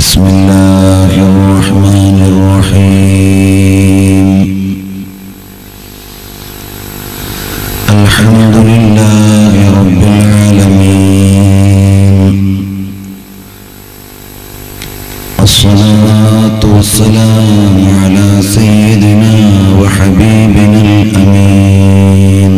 بسم الله الرحمن الرحيم الحمد لله رب العالمين الصلاة والسلام على سيدنا وحبيبنا الأمين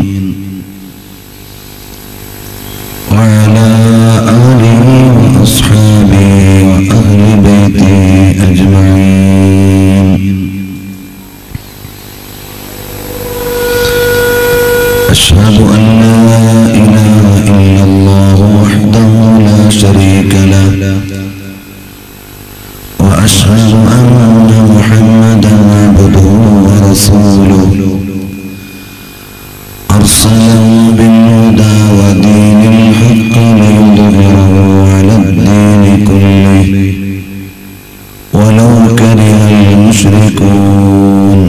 وعلى آله وأصحابه وأهل بيته أجمعين أشهد أن لا إله إلا الله وحده لا شريك له وأشهد أن محمدا عبده ورسوله أرسله بالهدى ودين الحق ليظهره على الدين كله ولو كره المشركون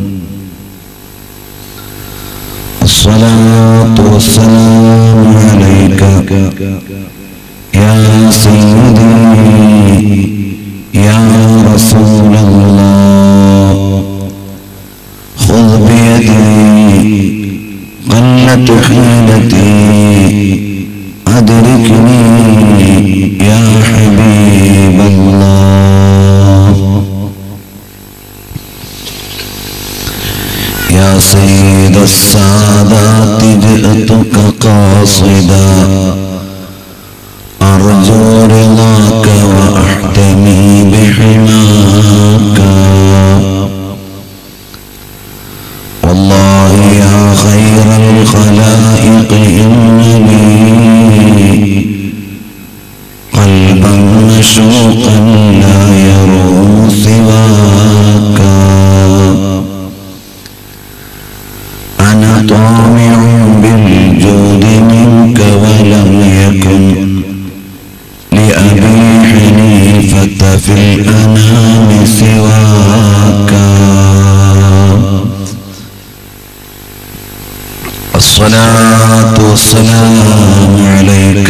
الصلاة والسلام عليك يا سيدي يا رسول الله خذ بيدي قلت حيلتي أدركني يا حبيب الله يا سيد السادات جئتك قاصدا أرجو رضاك وأحتمي بحماك والله يا خير الخلائق إنني قلبا مشوقا لا يروم سواك أنا طامع بالجود منك ولم يكن لأبي حنيفة في الأنام سواك الصلاة والسلام عليك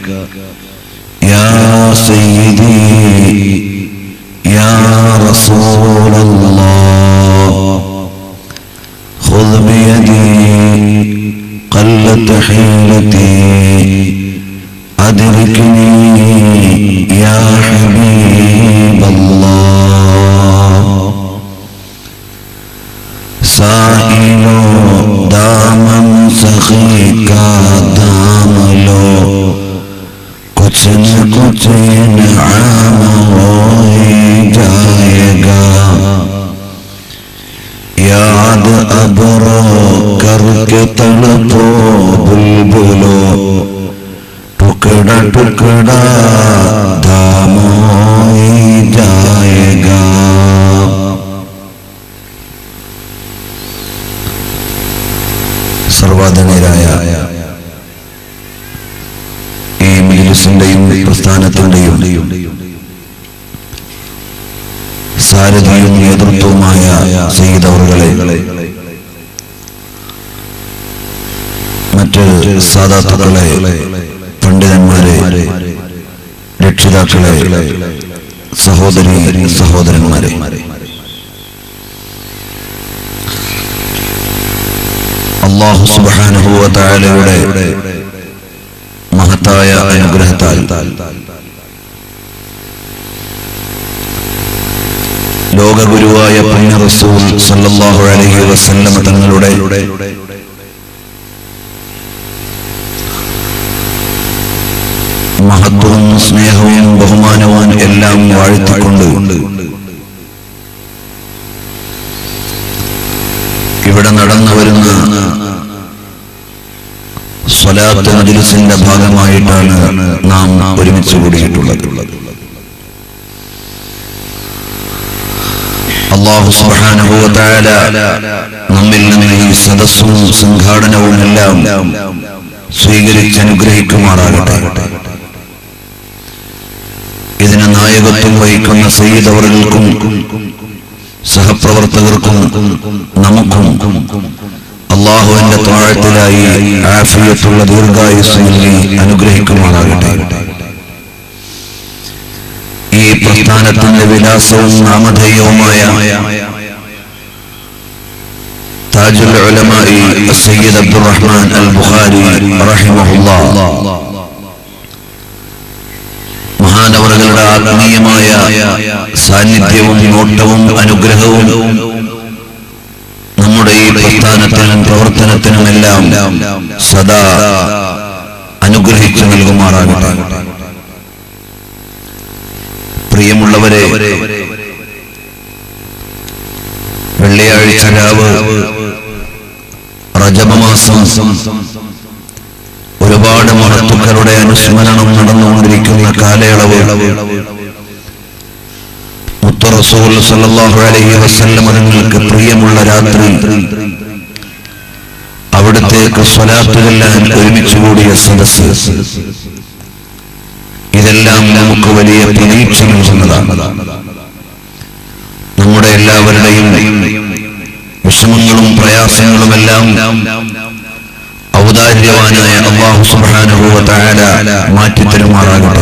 يا سيدي يا رسول الله خذ بيدي قلت حيلتي أدركني يا حبيب الله سائل دامن سخی کا دام لو کچھ نہ کچھ انعام ہو ہی جائے گا یاد اب رو کر کے تڑپو بلبلو ٹکڑا ٹکڑا دام ہو ہی جائے گا സർവാധനരായ ഈ മജിലിസിന്റെയും പ്രസ്ഥാനത്തിന്റെയും സാരഥിയും നേതൃത്വവുമായ സയ്യിദവറുകളെ മറ്റ് സാധാത്തുക്കളെ പണ്ഡിതന്മാരെ രക്ഷിതാക്കളെ സഹോദരി സഹോദരന്മാരെ അള്ളാഹു സുബാനുഭവ താലയുടെ മഹത്തായ അനുഗ്രഹത്താൽ ലോകഗുരുവായ പുണ്യ റസൂൽ സല്ലല്ലാഹു അലൈഹി വസല്ലമ തങ്ങളുടെ മഹത്വവും സ്നേഹവും ബഹുമാനവും എല്ലാം വാഴ്ത്തിക്കൊണ്ട് ഇവിടെ നടന്നു വരുന്ന സ്വലാത്ത് മജ്ലിസിന്റെ ഭാഗമായിട്ടാണ് നാം ഒരുമിച്ച് കൂടിയിട്ടുള്ളത് അള്ളാഹു സുബ്ഹാനഹു വ തആല നമ്മിൽ നിന്ന് ഈ സദസ്സും സംഘാടനവും എല്ലാം സ്വീകരിച്ച് അനുഗ്രഹിക്കുമാറാകട്ടെ ഇതിന് നായകത്വം വഹിക്കുന്ന സയ്യിദ് അവർക്കും സഹപ്രവർത്തകർക്കും നമുക്കും അള്ളാഹുവിന്റെ താഴത്തിലായി ആഫിയത്തുള്ള ദീർഘായുസ് നൽകി അനുഗ്രഹിക്കുമാറാകട്ടെ ഈ പ്രസ്ഥാനത്തിന്റെ വിലാസവും നാമധേയവുമായ താജുൽ ഉലമായി സയ്യിദ് അബ്ദുറഹ്മാൻ അൽ ബുഖാരി റഹിമഹുല്ലാ മഹാനവറുകളുടെ ആത്മീയമായ സാന്നിധ്യവും നോട്ടവും അനുഗ്രഹവും നമ്മുടെ ഈ പ്രസ്ഥാനത്തിനും പ്രവർത്തനത്തിനുമെല്ലാം സദാ അനുഗ്രഹിച്ചു നൽകുമാറാകട്ടെ പ്രിയമുള്ളവരെ വെള്ളിയാഴ്ച രാവ് റജബമാസം ഒരുപാട് മഹത്തുക്കളുടെ അനുസ്മരണം നടന്നുകൊണ്ടിരിക്കുന്ന കാലയളവ് മുത്തറസൂൽ സല്ലല്ലാഹു അലൈഹി വസല്ലം നിങ്ങൾക്ക് പ്രിയമുള്ള രാത്രി അവിടത്തേക്ക് സ്വലാത്ത് ചെല്ലാൻ ഒരുമിച്ച് കൂടിയ സദസ് ഇതെല്ലാം നമുക്ക് വലിയ പ്രതീക്ഷ നൽകുന്നതാണ് നമ്മുടെ എല്ലാവരുടെയും വിഷമങ്ങളും പ്രയാസങ്ങളുമെല്ലാം ഔദാര്യവാനായ അള്ളാഹു സുബ്ഹാനഹു വ തആല മാറ്റിത്തരുമാറാകട്ടെ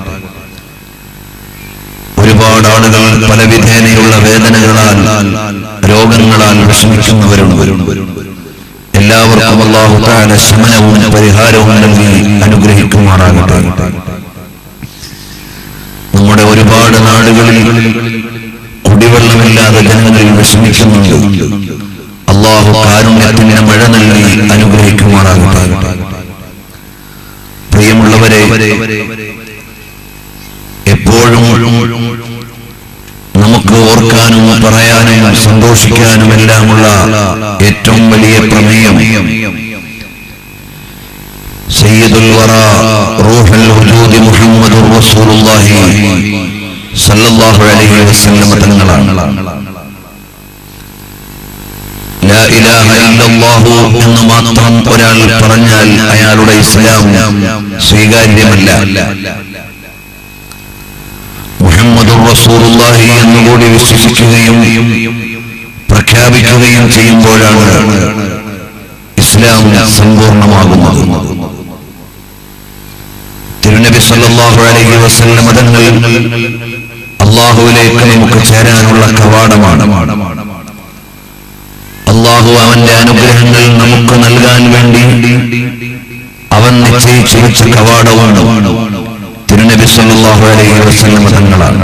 ഒരുപാട് ആളുകൾ പല വിധേനയുള്ള വേദനകളാൽ രോഗങ്ങളാൽ വിഷമിക്കുന്നവരുണ്ട് എല്ലാവർക്കും അള്ളാഹു തആല ശമനവും പരിഹാരവും നൽകി അനുഗ്രഹിക്കുമാറാകട്ടെ നമ്മുടെ ഒരുപാട് നാടുകളിൽ കുടിവെള്ളമില്ലാതെ ജനങ്ങൾ വിഷമിക്കുന്നുണ്ട് അള്ളാഹു കാരുണ്യത്തിന്റെ മഴ നൽകി അനുഗ്രഹിക്കുമാറാകട്ടെ പ്രിയമുള്ളവരെ എപ്പോഴും നമുക്ക് ഓർക്കാനും പറയാനും സന്തോഷിക്കാനും എല്ലാമുള്ള ഏറ്റവും വലിയ പ്രമേയം സയ്യിദുൽ വറ റൂഹുൽ വജൂദ് മുഹമ്മദുർ റസൂലുള്ളാഹി സല്ലല്ലാഹു അലൈഹി വസല്ലം തങ്ങളാണ് ലാ ഇലാഹ ഇല്ലല്ലാഹു എന്ന് മാത്രം ഒരാൾ പറഞ്ഞാൽ അയാളുടെ ഇസ്ലാം സ്വീകാര്യമല്ല മുഹമ്മദുർ റസൂലുള്ളാഹി എന്നുകൂടി വിശ്വസിക്കുകയും പ്രഖ്യാപിക്കുകയും ചെയ്യുമ്പോഴാണ് ഇസ്ലാം സമ്പൂർണ്ണമാകുന്നത് തിരുനബി സല്ലല്ലാഹു അലൈഹി വസല്ലം തങ്ങൾ അള്ളാഹുവിലേക്ക് നമുക്ക് ചേരാനുള്ള കവാടമാണ് അള്ളാഹു അവന്റെ അനുഗ്രഹങ്ങൾ നമുക്ക് നൽകാൻ വേണ്ടി അവൻ നിശ്ചയിച്ചു വെച്ച കവാടമാണ് തിരുനബി സല്ലല്ലാഹു അലൈഹി വസല്ലം തങ്ങളാണ്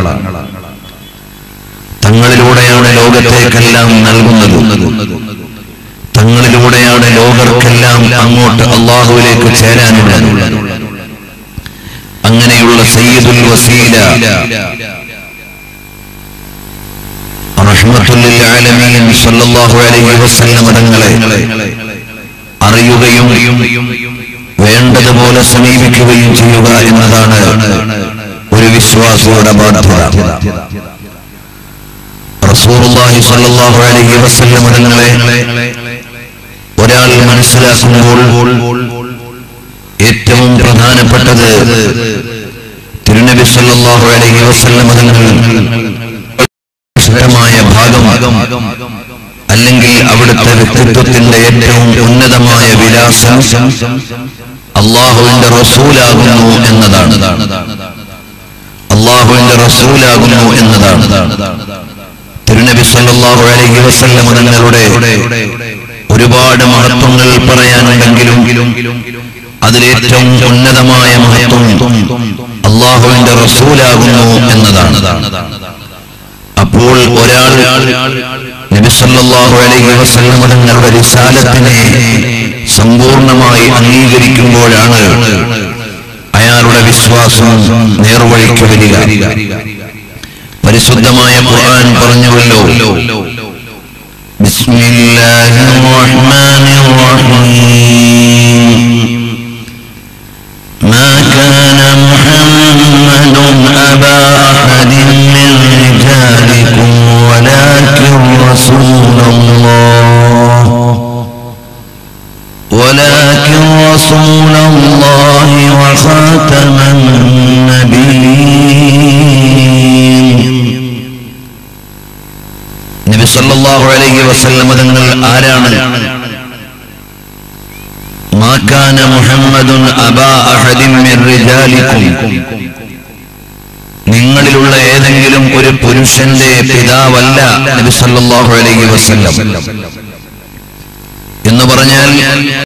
തങ്ങളിലൂടെയാണ് ലോകത്തേക്കെല്ലാം നൽകുന്നത് തങ്ങളിലൂടെയാണ് ലോകർക്കെല്ലാം അങ്ങോട്ട് അള്ളാഹുവിലേക്ക് ചേരാനുള്ളത് അങ്ങനെയുള്ള സയ്യിദുൽ വസീല റഹ്മത്തുല്ലിൽ ആലമീൻ സല്ലല്ലാഹു അലൈഹി വസല്ലം തങ്ങളെ അറിയുകയും വേണ്ടതുപോലെ സമീപിക്കുകയും ചെയ്യുക എന്നതാണ് ഒരു വിശ്വാസിയുടെ ബാധ്യത റസൂലുള്ളാഹി സ്വല്ലല്ലാഹു അലൈഹി വസല്ലം തങ്ങളെ ഒരാൾ മനസ്സിലാക്കുമ്പോൾ ഏറ്റവും പ്രധാനപ്പെട്ടത് തിരുനബി സല്ലല്ലാഹു അലൈഹി വസല്ലം തങ്ങൾ ഇഷ്ടമായ ഭാഗം അല്ലെങ്കിൽ അവിടുത്തെ വ്യക്തിത്വത്തിന്റെ ഏറ്റവും ഉന്നതമായ വിലാസം അള്ളാഹുവിന്റെ റസൂലാകുന്നു എന്നതാണ് അള്ളാഹുവിന്റെ റസൂലാകുന്നു എന്നതാണ് തിരുനബി സല്ലല്ലാഹു അലൈഹി വസല്ലം തങ്ങളുടെ ഒരുപാട് മഹത്വങ്ങൾ പറയാനുണ്ടെങ്കിലും അതിലേറ്റവും ഉന്നതമായ മഹത്വം അള്ളാഹുവിന്റെ റസൂലാകുന്നു എന്നതാണ് അപ്പോൾ ഒരാൾ നബി സല്ലല്ലാഹു അലൈഹി വസല്ലം തങ്ങളുടെ റിസാലത്തിനെ സമ്പൂർണമായി അംഗീകരിക്കുമ്പോഴാണ് അയാളുടെ വിശ്വാസം നേർവഴിക്ക് വരിക പരിശുദ്ധമായ ഖുർആൻ പറഞ്ഞുവല്ലോ ബിസ്മില്ലാഹിർ റഹ്മാനിർ റഹീം ما كان محمد أبا أحد من رجالكم ولكن رسول الله ولكن رسول الله وخاتم النبيين നബി സല്ലല്ലാഹു അലൈഹി വസല്ലം തങ്ങൾ ആരാണ് ما كان محمد أبا أحد من رجالكم ഞങ്ങളിലുള്ള ഏതെങ്കിലും ഒരു പുരുഷന്റെ പിതാവല്ല നബി സല്ലല്ലാഹു അലൈഹി വസല്ലം എന്ന് പറഞ്ഞാൽ